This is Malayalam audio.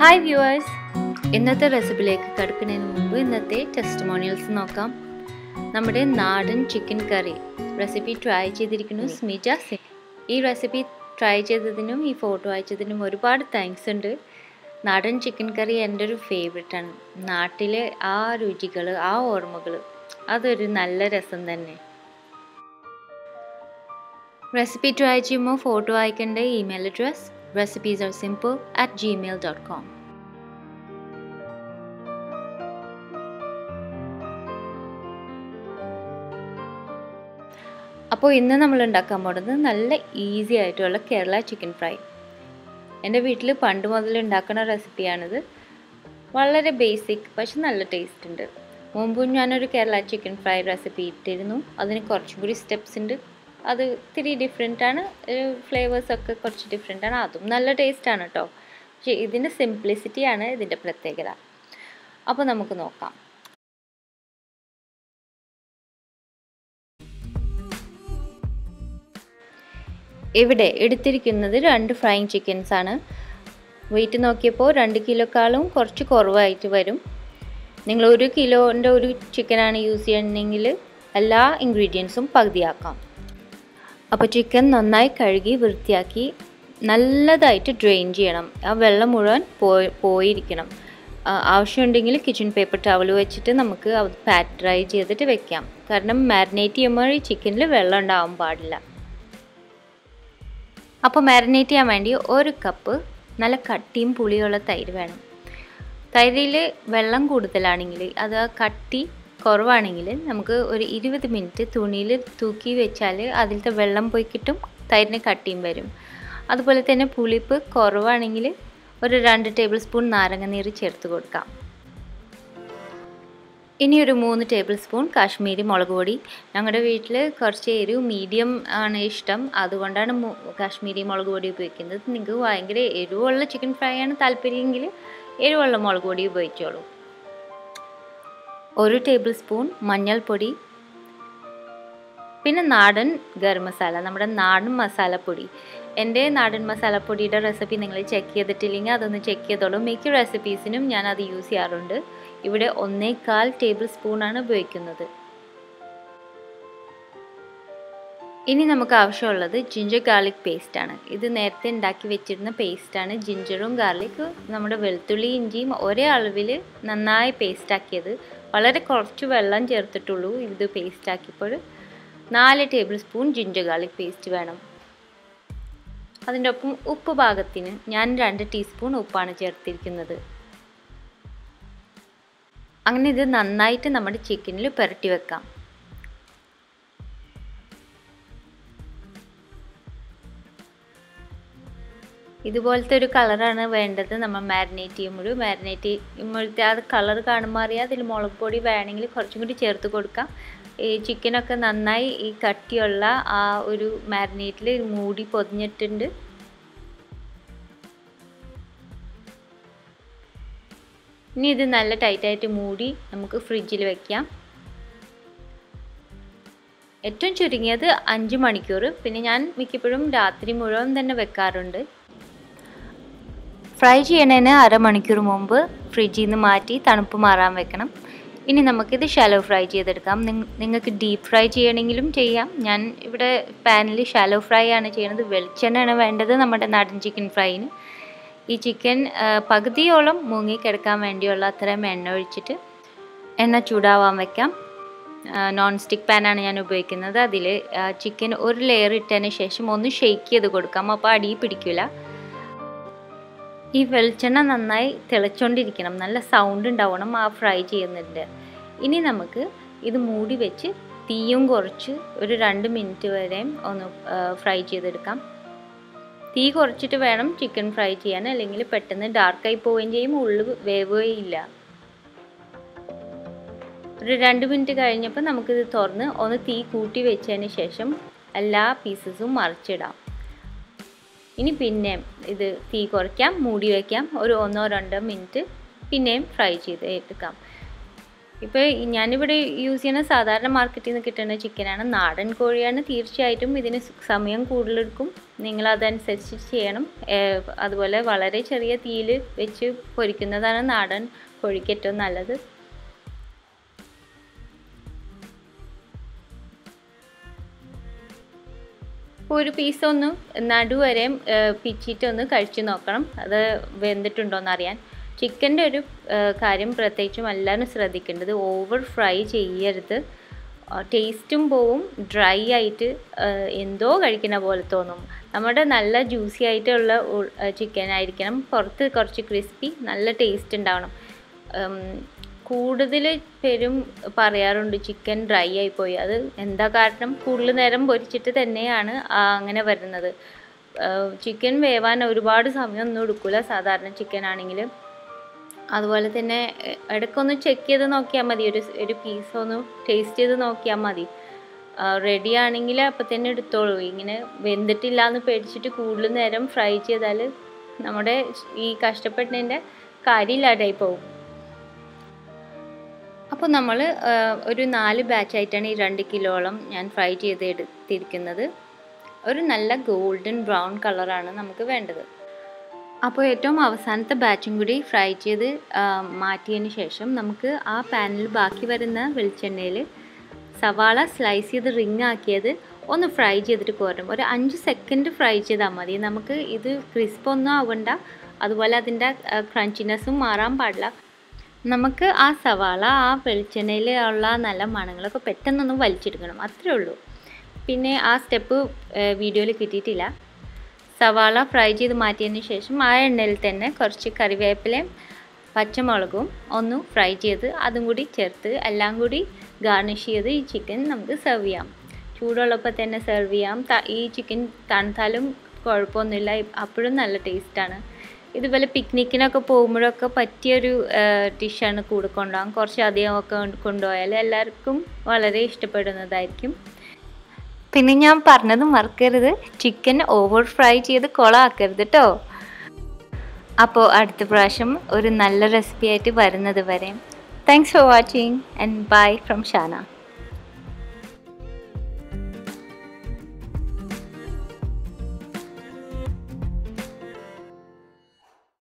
ഹായ് വ്യൂവേഴ്സ് ഇന്നത്തെ റെസിപ്പിയിലേക്ക് കടക്കുന്നതിന് മുമ്പ് ഇന്നത്തെ ടെസ്റ്റിമോണിയൽസ് നോക്കാം നമ്മുടെ നാടൻ ചിക്കൻ കറി റെസിപ്പി ട്രൈ ചെയ്തിരിക്കുന്നു സ്മിജ സിംഗ് ഈ റെസിപ്പി ട്രൈ ചെയ്തതിനും ഈ ഫോട്ടോ അയച്ചതിനും ഒരുപാട് താങ്ക്സ് ഉണ്ട് നാടൻ ചിക്കൻ കറി എൻ്റെ ഒരു ഫേവറേറ്റ് ആണ് നാട്ടിലെ ആ രുചികൾ ആ ഓർമ്മകൾ അതൊരു നല്ല രസം തന്നെ റെസിപ്പി ട്രൈ ചെയ്യുമ്പോൾ ഫോട്ടോ അയക്കേണ്ട email address recipes are simple at gmail.com. അപ്പോൾ ഇന്ന് നമ്മൾ ഉണ്ടാക്കാൻ പോകുന്നത് നല്ല ഈസി ആയിട്ടുള്ള കേരള ചിക്കൻ ഫ്രൈ എൻ്റെ വീട്ടിൽ പണ്ട് മുതൽ ഉണ്ടാക്കുന്ന റെസിപ്പിയാണിത് വളരെ ബേസിക് പക്ഷെ നല്ല ടേസ്റ്റ് ഉണ്ട് മുമ്പും ഞാനൊരു കേരള ചിക്കൻ ഫ്രൈ റെസിപ്പി ഇട്ടിരുന്നു അതിന് കുറച്ചും കൂടി സ്റ്റെപ്സ് ഉണ്ട് അത് ഇത്തിരി ഡിഫറെൻ്റ് ആണ് ഫ്ലേവേഴ്സ് ഒക്കെ കുറച്ച് ഡിഫറെൻ്റ് ആണ് അതും നല്ല ടേസ്റ്റാണ് കേട്ടോ പക്ഷേ ഇതിൻ്റെ സിംപ്ലിസിറ്റിയാണ് ഇതിൻ്റെ പ്രത്യേകത അപ്പോൾ നമുക്ക് നോക്കാം ഇവിടെ എടുത്തിരിക്കുന്നത് രണ്ട് ഫ്രൈങ് ചിക്കൻസ് ആണ് വെയിറ്റ് നോക്കിയപ്പോൾ രണ്ട് കിലോക്കാളും കുറച്ച് കുറവായിട്ട് വരും നിങ്ങൾ ഒരു കിലോൻ്റെ ഒരു ചിക്കനാണ് യൂസ് ചെയ്യണമെങ്കിൽ എല്ലാ ഇൻഗ്രീഡിയൻസും പകുതിയാക്കാം അപ്പോൾ ചിക്കൻ നന്നായി കഴുകി വൃത്തിയാക്കി നല്ലതായിട്ട് ഡ്രെയിൻ ചെയ്യണം ആ വെള്ളം മുഴുവൻ പോയി പോയിരിക്കണം ആവശ്യമുണ്ടെങ്കിൽ കിച്ചൺ പേപ്പർ ടവൽ വെച്ചിട്ട് നമുക്ക് പാറ്റ് ഡ്രൈ ചെയ്തിട്ട് വെക്കാം കാരണം മാരിനേറ്റ് ചെയ്യുമ്പോൾ ഈ ചിക്കനിൽ വെള്ളം ഉണ്ടാവാൻ പാടില്ല അപ്പോൾ മാരിനേറ്റ് ചെയ്യാൻ വേണ്ടി ഒരു കപ്പ് നല്ല കട്ടിയും പുളിയുള്ള തൈര് വേണം തൈരിൽ വെള്ളം കൂടുതലാണെങ്കിൽ അത് കട്ടി കുറവാണെങ്കിൽ നമുക്ക് ഒരു ഇരുപത് മിനിറ്റ് തുണിയിൽ തൂക്കി വെച്ചാൽ അതിലത്തെ വെള്ളം പോയി കിട്ടും തൈരിന് കട്ടിയും വരും അതുപോലെ തന്നെ പുളിപ്പ് കുറവാണെങ്കിൽ ഒരു രണ്ട് ടേബിൾ സ്പൂൺ നാരങ്ങ നീര് ചേർത്ത് കൊടുക്കാം ഇനി ഒരു മൂന്ന് ടേബിൾ സ്പൂൺ കാശ്മീരി മുളക് പൊടി ഞങ്ങളുടെ വീട്ടിൽ കുറച്ച് എരിവ് മീഡിയം ആണ് ഇഷ്ടം അതുകൊണ്ടാണ് കാശ്മീരി മുളക് പൊടി ഉപയോഗിക്കുന്നത് നിങ്ങൾക്ക് ഭയങ്കര എരിവുള്ള ചിക്കൻ ഫ്രൈ ആണ് താല്പര്യമെങ്കിൽ എരിവുള്ള മുളക് പൊടി ഉപയോഗിച്ചോളൂ ഒരു ടേബിൾ സ്പൂൺ മഞ്ഞൾപ്പൊടി പിന്നെ നാടൻ ഗരം മസാല നമ്മുടെ നാടൻ മസാലപ്പൊടി എൻ്റെ നാടൻ മസാലപ്പൊടിയുടെ റെസിപ്പി നിങ്ങൾ ചെക്ക് ചെയ്തിട്ടില്ലെങ്കിൽ അതൊന്ന് ചെക്ക് ചെയ്തോളൂ മിക്ക റെസിപ്പീസിനും ഞാൻ അത് യൂസ് ചെയ്യാറുണ്ട് ഇവിടെ ഒന്നേകാൽ ടേബിൾ സ്പൂണാണ് ഉപയോഗിക്കുന്നത് ഇനി നമുക്ക് ആവശ്യമുള്ളത് ജിഞ്ചർ ഗാർലിക് പേസ്റ്റാണ് ഇത് നേരത്തെ ഉണ്ടാക്കി വെച്ചിരുന്ന പേസ്റ്റാണ് ജിഞ്ചറും ഗാർലിക് നമ്മുടെ വെളുത്തുള്ളി ഇഞ്ചിയും ഒരേ അളവിൽ നന്നായി പേസ്റ്റാക്കിയത് വളരെ കുറച്ച് വെള്ളം ചേർത്തിട്ടുള്ളൂ ഇത് പേസ്റ്റാക്കിയപ്പോൾ നാല് table spoon ginger garlic paste വേണം അതിൻ്റെ ഒപ്പം ഉപ്പ് പാകത്തിന് ഞാൻ രണ്ട് ടീസ്പൂൺ ഉപ്പാണ് ചേർത്തിരിക്കുന്നത് അങ്ങനെ ഇത് നന്നായിട്ട് നമ്മുടെ ചിക്കനിൽ പുരട്ടി വെക്കാം ഇതുപോലത്തെ ഒരു കളറാണ് വേണ്ടത് നമ്മൾ മാരിനേറ്റ് ചെയ്യുമ്പോൾ മാരിനേറ്റ് ചെയ്യുമ്പോഴത്തെ അത് കളർ കാണുമ്പോൾ അറിയാം അതിൽ മുളക് പൊടി വേണമെങ്കിൽ കുറച്ചും കൂടി ചേർത്ത് കൊടുക്കാം ഈ ചിക്കനൊക്കെ നന്നായി ഈ കട്ടിയുള്ള ആ ഒരു മാരിനേറ്റിൽ മൂടി പൊതിഞ്ഞിട്ടുണ്ട് ഇനി ഇത് നല്ല ടൈറ്റായിട്ട് മൂടി നമുക്ക് ഫ്രിഡ്ജിൽ വെക്കാം ഏറ്റവും ചുരുങ്ങിയത് അഞ്ച് മണിക്കൂർ പിന്നെ ഞാൻ മിക്കപ്പോഴും രാത്രി മുഴുവൻ തന്നെ വെക്കാറുണ്ട് ഫ്രൈ ചെയ്യണതിന് അരമണിക്കൂർ മുമ്പ് ഫ്രിഡ്ജിൽ നിന്ന് മാറ്റി തണുപ്പ് മാറാൻ വെക്കണം ഇനി നമുക്കിത് ഷാലോ ഫ്രൈ ചെയ്തെടുക്കാം നിങ്ങൾക്ക് ഡീപ്പ് ഫ്രൈ ചെയ്യണമെങ്കിലും ചെയ്യാം ഞാൻ ഇവിടെ പാനിൽ ഷാലോ ഫ്രൈ ആണ് ചെയ്യുന്നത് വെളിച്ചെണ്ണയാണ് വേണ്ടത് നമ്മുടെ നാടൻ ചിക്കൻ ഫ്രൈന് ഈ ചിക്കൻ പകുതിയോളം മുങ്ങിക്കിടക്കാൻ വേണ്ടിയുള്ള അത്രയും എണ്ണ ഒഴിച്ചിട്ട് എണ്ണ ചൂടാവാൻ വെക്കാം നോൺ സ്റ്റിക്ക് പാനാണ് ഞാൻ ഉപയോഗിക്കുന്നത് അതിൽ ചിക്കൻ ഒരു ലെയർ ഇട്ടതിന് ശേഷം ഒന്ന് ഷെയ്ക്ക് ചെയ്ത് കൊടുക്കാം അപ്പോൾ അടി പിടിക്കില്ല ഈ വെളിച്ചെണ്ണ നന്നായി തിളച്ചുകൊണ്ടിരിക്കണം നല്ല സൗണ്ട് ഉണ്ടാവണം ആ ഫ്രൈ ചെയ്യുന്നതിൻ്റെ ഇനി നമുക്ക് ഇത് മൂടി വെച്ച് തീയും കുറച്ച് ഒരു രണ്ട് മിനിറ്റ് വരെയും ഒന്ന് ഫ്രൈ ചെയ്തെടുക്കാം തീ കുറച്ചിട്ട് വേണം ചിക്കൻ ഫ്രൈ ചെയ്യാൻ അല്ലെങ്കിൽ പെട്ടെന്ന് ഡാർക്കായി പോവുകയും ചെയ്യും ഉള്ളു വേവുകയും ഇല്ല ഒരു രണ്ട് മിനിറ്റ് കഴിഞ്ഞപ്പോൾ നമുക്കിത് തുറന്ന് ഒന്ന് തീ കൂട്ടി വെച്ചതിന് ശേഷം എല്ലാ പീസസും മറിച്ചിടാം ഇനി പിന്നെയും ഇത് തീ കുറയ്ക്കാം മൂടി വയ്ക്കാം ഒരു ഒന്നോ രണ്ടോ മിനിറ്റ് പിന്നെയും ഫ്രൈ ചെയ്ത് എടുക്കാം ഇപ്പോൾ ഞാനിവിടെ യൂസ് ചെയ്യുന്ന സാധാരണ മാർക്കറ്റിൽ നിന്ന് കിട്ടുന്ന ചിക്കനാണ് നാടൻ കോഴിയാണ് തീർച്ചയായിട്ടും ഇതിന് സമയം കൂടുതലെടുക്കും നിങ്ങൾ അതനുസരിച്ച് ചെയ്യണം അതുപോലെ വളരെ ചെറിയ തീയിൽ വെച്ച് പൊരിക്കുന്നതാണ് നാടൻ കോഴിക്ക് ഏറ്റവും നല്ലത് ഒരു പീസ് ഒന്ന് നടുവരെ പിച്ചിട്ടൊന്ന് കഴിച്ചു നോക്കണം അത് വെന്തിട്ടുണ്ടോയെന്ന് അറിയാൻ ചിക്കൻ്റെ ഒരു കാര്യം പ്രത്യേകിച്ചും എല്ലാവരും ശ്രദ്ധിക്കേണ്ടത് ഓവർ ഫ്രൈ ചെയ്യരുത് ടേസ്റ്റും പോവും ഡ്രൈ ആയിട്ട് എന്തോ കഴിക്കുന്ന പോലെ തോന്നും നമ്മുടെ നല്ല ജ്യൂസി ആയിട്ടുള്ള ചിക്കൻ ആയിരിക്കണം പുറത്ത് കുറച്ച് ക്രിസ്പി നല്ല ടേസ്റ്റ് ഉണ്ടാവണം കൂടുതൽ പേരും പറയാറുണ്ട് ചിക്കൻ ഡ്രൈ ആയിപ്പോയി അത് എന്താ കാരണം കൂടുതൽ നേരം പൊരിച്ചിട്ട് തന്നെയാണ് അങ്ങനെ വരുന്നത് ചിക്കൻ വേവാൻ ഒരുപാട് സമയമൊന്നും എടുക്കില്ല സാധാരണ ചിക്കൻ ആണെങ്കിൽ അതുപോലെ തന്നെ ഇടയ്ക്കൊന്ന് ചെക്ക് ചെയ്ത് നോക്കിയാൽ മതി ഒരു ഒരു പീസ് ഒന്ന് ടേസ്റ്റ് ചെയ്ത് നോക്കിയാൽ മതി റെഡി ആണെങ്കിൽ അപ്പം തന്നെ എടുത്തോളൂ ഇങ്ങനെ വെന്തിട്ടില്ല എന്ന് പേടിച്ചിട്ട് കൂടുതൽ നേരം ഫ്രൈ ചെയ്താൽ നമ്മുടെ ഈ കഷ്ടപ്പെട്ടതിൻ്റെ കാര്യമില്ലാതായി പോകും അപ്പോൾ നമ്മൾ ഒരു നാല് ബാച്ചായിട്ടാണ് ഈ രണ്ട് കിലോളം ഞാൻ ഫ്രൈ ചെയ്ത് എടുത്തിരിക്കുന്നത് ഒരു നല്ല ഗോൾഡൻ ബ്രൗൺ കളറാണ് നമുക്ക് വേണ്ടത് അപ്പോൾ ഏറ്റവും അവസാനത്തെ ബാച്ചും കൂടി ഫ്രൈ ചെയ്ത് മാറ്റിയതിന് ശേഷം നമുക്ക് ആ പാനിൽ ബാക്കി വരുന്ന വെളിച്ചെണ്ണയിൽ സവാള സ്ലൈസ് ചെയ്ത് റിങ് ആക്കിയത് ഒന്ന് ഫ്രൈ ചെയ്തിട്ട് കോരണം ഒരു അഞ്ച് സെക്കൻഡ് ഫ്രൈ ചെയ്താൽ മതി നമുക്ക് ഇത് ക്രിസ്പ് ഒന്നും ആവണ്ട അതുപോലെ അതിൻ്റെ ക്രഞ്ചിനെസ്സും മാറാൻ പാടില്ല നമുക്ക് ആ സവാള ആ വെളിച്ചെണ്ണയിൽ ഉള്ള നല്ല മണങ്ങളൊക്കെ പെട്ടെന്നൊന്ന് വലിച്ചെടുക്കണം അത്രേ ഉള്ളൂ പിന്നെ ആ സ്റ്റെപ്പ് വീഡിയോയിൽ കിട്ടിയിട്ടില്ല സവാള ഫ്രൈ ചെയ്ത് മാറ്റിയതിന് ശേഷം ആ എണ്ണയിൽ തന്നെ കുറച്ച് കറിവേപ്പിലയും പച്ചമുളകും ഒന്ന് ഫ്രൈ ചെയ്ത് അതും കൂടി ചേർത്ത് എല്ലാം കൂടി ഗാർണിഷ് ചെയ്ത് ഈ ചിക്കൻ നമുക്ക് സെർവ് ചെയ്യാം ചൂടുള്ളപ്പോൾ തന്നെ സെർവ് ചെയ്യാം ഈ ചിക്കൻ തണുത്താലും കുഴപ്പമൊന്നുമില്ല അപ്പോഴും നല്ല ടേസ്റ്റാണ് ഇതുപോലെ പിക്നിക്കിനൊക്കെ പോകുമ്പോഴൊക്കെ പറ്റിയൊരു ഡിഷാണ് കൂടെ കൊണ്ടുപോകാം കുറച്ച് അധികം ഒക്കെ കൊണ്ടുപോയാൽ എല്ലാവർക്കും വളരെ ഇഷ്ടപ്പെടുന്നതായിരിക്കും പിന്നെ ഞാൻ പറഞ്ഞത് മറക്കരുത് ചിക്കൻ ഓവർ ഫ്രൈ ചെയ്ത് കൊളാക്കരുത് കേട്ടോ അപ്പോൾ അടുത്ത പ്രാവശ്യം ഒരു നല്ല റെസിപ്പി ആയിട്ട് വരുന്നത് വരെ thanks for watching and bye from Shana